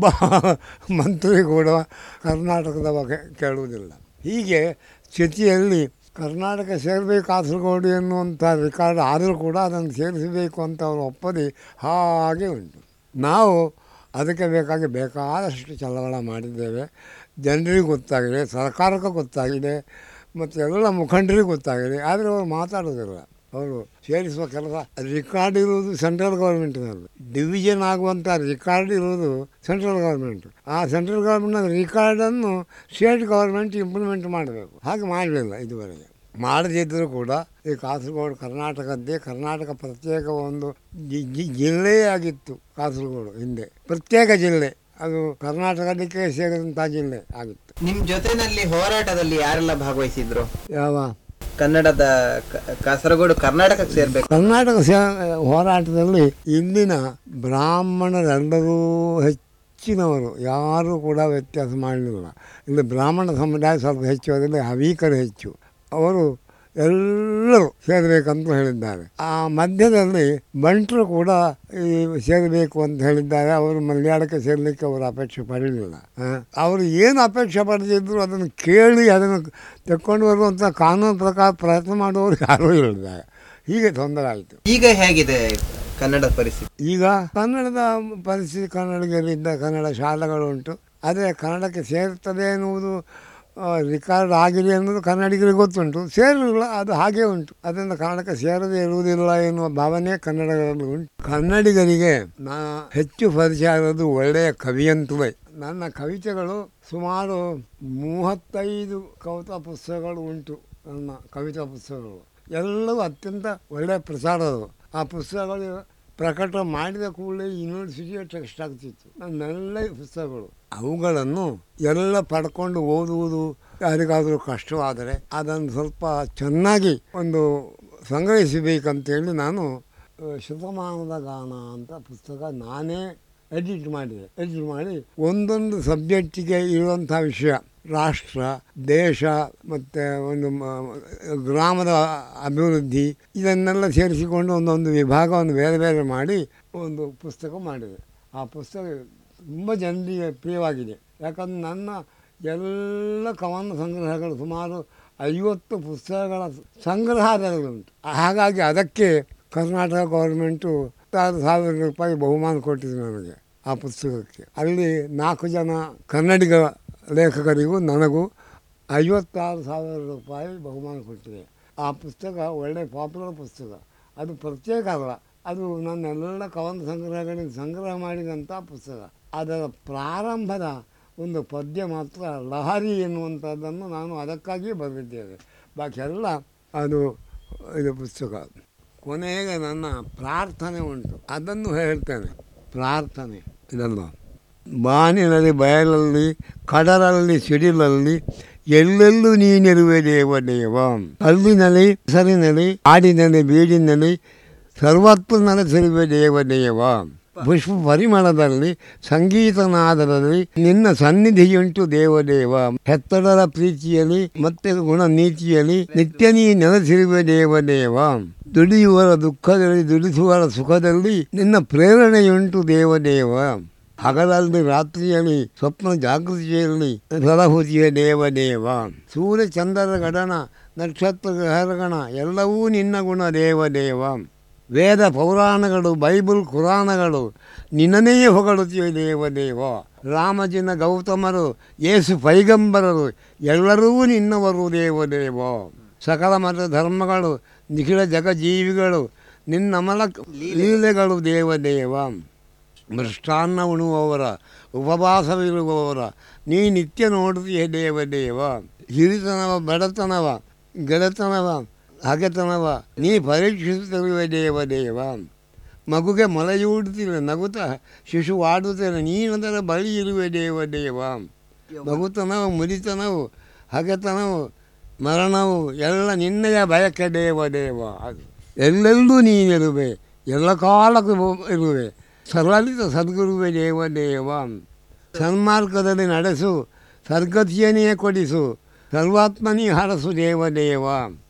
ಮಂತ್ರಿ ಕೂಡ ಕರ್ನಾಟಕದ ಬಗ್ಗೆ ಕೇಳುವುದಿಲ್ಲ ಹೀಗೆ ಸ್ಥಿತಿಯಲ್ಲಿ ಕರ್ನಾಟಕ ಸೇರಬೇಕು ಕಾಸರಗೋಡು ಎನ್ನುವಂಥ ರಿಕಾರ್ಡ್ ಆದರೂ ಕೂಡ ಅದನ್ನು ಸೇರಿಸಬೇಕು ಅಂತ ಅವರು ಒಪ್ಪದೆ ಹಾಗೆ ಉಂಟು ನಾವು ಅದಕ್ಕೆ ಬೇಕಾಗಿ ಬೇಕಾದಷ್ಟು ಚಳವಳ ಮಾಡಿದ್ದೇವೆ ಜನರಿಗೆ ಗೊತ್ತಾಗಿದೆ ಸರ್ಕಾರಕ್ಕೆ ಗೊತ್ತಾಗಿದೆ ಮತ್ತು ಎಲ್ಲ ಮುಖಂಡರಿಗೆ ಗೊತ್ತಾಗಿದೆ ಆದರೆ ಅವರು ಮಾತಾಡೋದಿಲ್ಲ ಅವರು ಸೇರಿಸುವ ಕೆಲಸ ರಿಕಾರ್ಡ್ ಇರುವುದು ಸೆಂಟ್ರಲ್ ಗೌರ್ಮೆಂಟಿನಲ್ಲಿ ಡಿವಿಷನ್ ಆಗುವಂಥ ರಿಕಾರ್ಡ್ ಇರುವುದು ಸೆಂಟ್ರಲ್ ಗೌರ್ಮೆಂಟ್ ಆ ಸೆಂಟ್ರಲ್ ಗೌರ್ಮೆಂಟ್ನ ರಿಕಾರ್ಡನ್ನು ಸ್ಟೇಟ್ ಗೌರ್ಮೆಂಟ್ ಇಂಪ್ಲಿಮೆಂಟ್ ಮಾಡಬೇಕು ಹಾಗೆ ಮಾಡಲಿಲ್ಲ ಇದುವರೆಗೆ ಮಾಡದಿದ್ದರೂ ಕೂಡ ಈ ಕಾಸರಗೋಡು ಕರ್ನಾಟಕದ್ದೇ ಕರ್ನಾಟಕ ಪ್ರತ್ಯೇಕ ಒಂದು ಜಿ- ಜಿ- ಜಿಲ್ಲೆಯೇ ಆಗಿತ್ತು ಕಾಸರಗೋಡು ಹಿಂದೆ ಪ್ರತ್ಯೇಕ ಜಿಲ್ಲೆ ಅದು ಕರ್ನಾಟಕದಕ್ಕೆ ಸೇರಿದಂಥ ಜಿಲ್ಲೆ ಆಗಿತ್ತು ನಿಮ್ ಜೊತೆನಲ್ಲಿ ಹೋರಾಟದಲ್ಲಿ ಯಾರೆಲ್ಲ ಭಾಗವಹಿಸಿದ್ರು ಯಾವ ಕನ್ನಡದ ಕ- ಕಾಸರಗೋಡು ಕರ್ನಾಟಕಕ್ಕೆ ಸೇರ್ಬೇಕು ಕರ್ನಾಟಕ ಸೇ ಹೋರಾಟದಲ್ಲಿ ಇಲ್ಲಿನ ಬ್ರಾಹ್ಮಣರೆಲ್ಲರೂ ಹೆಚ್ಚಿನವರು ಯಾರೂ ಕೂಡ ವ್ಯತ್ಯಾಸ ಮಾಡಲಿಲ್ಲ ಇಲ್ಲಿ ಬ್ರಾಹ್ಮಣ ಸಮುದಾಯ ಸ್ವಲ್ಪ ಹೆಚ್ಚು ಅದರಲ್ಲಿ ಹವೀಕರು ಹೆಚ್ಚು ಅವರು ಎಲ್ಲರೂ ಸೇರಬೇಕಂತ ಹೇಳಿದ್ದಾರೆ ಆ ಮಧ್ಯದಲ್ಲಿ ಬಂಟರು ಕೂಡ ಈ ಸೇರಬೇಕು ಅಂತ ಹೇಳಿದ್ದಾರೆ ಅವರು ಮಲಯಾಳಕ್ಕೆ ಸೇರಲಿಕ್ಕೆ ಅವರು ಅಪೇಕ್ಷೆ ಪಡಲಿಲ್ಲ ಆ, ಅವರು ಏನು ಅಪೇಕ್ಷೆ ಪಡೆದಿದ್ರು ಅದನ್ನು ಕೇಳಿ ಅದನ್ನು ತೆಕ್ಕೊಂಡು ಬರುವಂಥ ಕಾನೂನು ಪ್ರಕಾರ ಪ್ರಯತ್ನ ಮಾಡುವವರು ಯಾರೂ ಇರಲಿಲ್ಲ ಹೀಗೆ ತೊಂದರೆ ಆಯಿತು ಈಗ ಹೇಗಿದೆ ಕನ್ನಡದ ಪರಿಸ್ಥಿತಿ ಈಗ ಕನ್ನಡದ ಪರಿಸ್ಥಿತಿ ಕನ್ನಡಿಗರಿದ್ದ ಕನ್ನಡ ಶಾಲೆಗಳು ಉಂಟು ಆದರೆ ಕನ್ನಡಕ್ಕೆ ಸೇರ್ತದೆ ಎನ್ನುವುದು ರಿಕಾರ್ಡ್ ಆಗಿದೆ ಅನ್ನೋದು ಕನ್ನಡಿಗರಿಗೆ ಗೊತ್ತುಂಟು ಸೇರಲಿಲ್ಲ ಅದು ಹಾಗೆ ಉಂಟು ಅದರಿಂದ ಕನ್ನಡಕ್ಕೆ ಸೇರದೇ ಇರುವುದಿಲ್ಲ ಎನ್ನುವ ಭಾವನೆ ಕನ್ನಡಗಳಲ್ಲಿ ಉಂಟು ಕನ್ನಡಿಗರಿಗೆ ನಾ ಹೆಚ್ಚು ಪರಿಚಯ ಆಗೋದು ಒಳ್ಳೆಯ ಕವಿ ಅಂತಲೇ ನನ್ನ ಕವಿತೆಗಳು ಸುಮಾರು ಮೂವತ್ತೈದು ಕವಿತಾ ಪುಸ್ತಕಗಳು ಉಂಟು ನನ್ನ ಕವಿತಾ ಪುಸ್ತಕಗಳು ಎಲ್ಲವೂ ಅತ್ಯಂತ ಒಳ್ಳೆಯ ಪ್ರಚಾರದವು ಆ ಪುಸ್ತಕಗಳು ಪ್ರಕಟ ಮಾಡಿದ ಕೂಡಲೇ ಯೂನಿವರ್ಸಿಟಿಯ ಟೆಕ್ಸ್ಟ್ ಆಗ್ತಿತ್ತು ನನ್ನೆಲ್ಲ ಪುಸ್ತಕಗಳು ಅವುಗಳನ್ನು ಎಲ್ಲ ಪಡ್ಕೊಂಡು ಓದುವುದು ಯಾರಿಗಾದರೂ ಕಷ್ಟವಾದರೆ ಅದನ್ನು ಸ್ವಲ್ಪ ಚೆನ್ನಾಗಿ ಒಂದು ಸಂಗ್ರಹಿಸಬೇಕಂತೇಳಿ ನಾನು ಆ, ಶತಮಾನದ ಗಾನ ಅಂತ ಪುಸ್ತಕ ನಾನೇ ಎಡಿಟ್ ಮಾಡಿದೆ ಎಡಿಟ್ ಮಾಡಿ ಒಂದೊಂದು ಸಬ್ಜೆಕ್ಟಿಗೆ ಇರುವಂಥ ವಿಷಯ ರಾಷ್ಟ್ರ ದೇಶ ಮತ್ತು ಒಂದು ಮ- ಗ್ರಾಮದ ಅಭಿವೃದ್ಧಿ ಇದನ್ನೆಲ್ಲ ಸೇರಿಸಿಕೊಂಡು ಒಂದೊಂದು ವಿಭಾಗವನ್ನು ಬೇರೆ ಬೇರೆ ಮಾಡಿ ಒಂದು ಪುಸ್ತಕ ಮಾಡಿದೆ ಆ ಪುಸ್ತಕ ತುಂಬ ಜನರಿಗೆ ಪ್ರಿಯವಾಗಿದೆ ಯಾಕಂದ್ರೆ ನನ್ನ ಎಲ್ಲ ಕವನ ಸಂಗ್ರಹಗಳು ಸುಮಾರು ಐವತ್ತು ಪುಸ್ತಕಗಳ ಸಂಗ್ರಹಾಲಯಗಳುಂಟು ಹಾಗಾಗಿ ಅದಕ್ಕೆ ಕರ್ನಾಟಕ ಗೌರ್ಮೆಂಟು ಹತ್ತಾರು ಸಾವಿರ ರೂಪಾಯಿ ಬಹುಮಾನ ಕೊಟ್ಟಿದೆ ನನಗೆ ಆ ಪುಸ್ತಕಕ್ಕೆ ಅಲ್ಲಿ ನಾಲ್ಕು ಜನ ಕನ್ನಡಿಗ ಲೇಖಕರಿಗೂ ನನಗೂ ಐವತ್ತಾರು ಸಾವಿರ ರೂಪಾಯಿ ಬಹುಮಾನ ಕೊಟ್ಟಿದೆ ಆ ಪುಸ್ತಕ ಒಳ್ಳೆ ಪಾಪ್ಯುಲರ್ ಪುಸ್ತಕ ಅದು ಪ್ರತ್ಯೇಕ ಅಲ್ಲ ಅದು ನನ್ನೆಲ್ಲ ಕವನ ಸಂಗ್ರಹಗಳಿಗೆ ಸಂಗ್ರಹ ಮಾಡಿದಂಥ ಪುಸ್ತಕ ಅದರ ಪ್ರಾರಂಭದ ಒಂದು ಪದ್ಯ ಮಾತ್ರ ಲಹರಿ ಎನ್ನುವಂಥದ್ದನ್ನು ನಾನು ಅದಕ್ಕಾಗಿಯೇ ಬರೆದಿದ್ದೇನೆ ಬಾಕಿ ಎಲ್ಲ ಅದು ಇದು ಪುಸ್ತಕ ಕೊನೆಗೆ ನನ್ನ ಪ್ರಾರ್ಥನೆ ಉಂಟು ಅದನ್ನು ಹೇಳ್ತೇನೆ ಪ್ರಾರ್ಥನೆ ಇದನ್ನು ಬಾನಿನಲ್ಲಿ ಬಯಲಲ್ಲಿ ಕಡಲಲ್ಲಿ ಸಿಡಿಲಲ್ಲಿ ಎಲ್ಲೆಲ್ಲೂ ನೀನಿರುವೆ ದೇವ ದೇವ ಕಲ್ಲಿನಲ್ಲಿ ಹೆಸರಿನಲ್ಲಿ ಹಾಡಿನಲ್ಲಿ ಬೀಡಿನಲ್ಲಿ ಸರ್ವತ್ರ ನೆಲೆಸಿರುವೆ ದೇವ ದೇವ ಪುಷ್ಪ ಪರಿಮಳದಲ್ಲಿ ಸಂಗೀತನಾದದಲ್ಲಿ ನಿನ್ನ ಸನ್ನಿಧಿಯುಂಟು ದೇವದೇವ ಹೆತ್ತಡರ ಪ್ರೀತಿಯಲ್ಲಿ ಮತ್ತೆ ಗುಣ ನೀತಿಯಲ್ಲಿ ನಿತ್ಯ ನೀ ನೆಲೆಸಿರುವೆ ದೇವದೇವ ದುಡಿಯುವರ ದುಃಖದಲ್ಲಿ ದುಡಿಸುವರ ಸುಖದಲ್ಲಿ ನಿನ್ನ ಪ್ರೇರಣೆಯುಂಟು ದೇವದೇವ ಹಗಲಲ್ಲಿ ರಾತ್ರಿಯಲ್ಲಿ ಸ್ವಪ್ನ ಜಾಗೃತಿಯಲ್ಲಿ ಸಲಹುತಿಯ ದೇವದೇವ ಸೂರ್ಯ ಚಂದ್ರರ ಗಡನ ನಕ್ಷತ್ರ ಗ್ರಹಗಣ ಎಲ್ಲವೂ ನಿನ್ನ ಗುಣ ದೇವದೇವ ವೇದ ಪೌರಾಣಗಳು ಬೈಬಲ್ ಕುರಾಣಗಳು ನಿನ್ನನೇ ಹೊಗಳುತ್ತಿವೆ ದೇವದೇವ ರಾಮಜಿನ ಗೌತಮರು ಯೇಸು ಪೈಗಂಬರರು ಎಲ್ಲರೂ ನಿನ್ನವರು ದೇವದೇವ ಸಕಲ ಮತ ಧರ್ಮಗಳು ನಿಖಿಲ ಜಗಜೀವಿಗಳು ನಿನ್ನಮಲ ಲೀಲೆಗಳು ದೇವದೇವ ಮೃಷ್ಟಾನ್ನ ಉಣುವವರ ಉಪವಾಸವಿರುವವರ ನೀ ನಿತ್ಯ ನೋಡುತ್ತೀಯ ದೇವದೇವ ಹಿರಿತನವ ಬಡತನವ ಗೆಳೆತನವ ಹಗೆತನವ ನೀ ಪರೀಕ್ಷಿಸುತ್ತಿರುವೆ ದೇವದೇವ ಮಗುಗೆ ಮೊಲೆಯೂಡುತ್ತಿಲ್ಲ ನಗುತ್ತ ಶಿಶುವಾಡುತ್ತಿಲ್ಲ ನೀನದರ ಬಳಿ ಇರುವೆ ದೇವದೇವ ಮಗುತನವು ಮುದಿತನವು ಹಗೆತನವು ಮರಣವು ಎಲ್ಲ ನಿನ್ನೆಯ ಬಯಕೆ ದೇವದೇವ ಅದು ಎಲ್ಲೆಲ್ಲೂ ನೀನಿರುವೆ ಎಲ್ಲ ಕಾಲಕ್ಕೂ ಇರುವೆ ಸರಳಿತ ಸದ್ಗುರುವೆ ದೇವದೇವ ಸನ್ಮಾರ್ಗದಲ್ಲಿ ನಡೆಸು ಸದ್ಗತಿಯನ್ನೇ ಕೊಡಿಸು ಸರ್ವಾತ್ಮನಿ ಹರಸು ದೇವದೇವ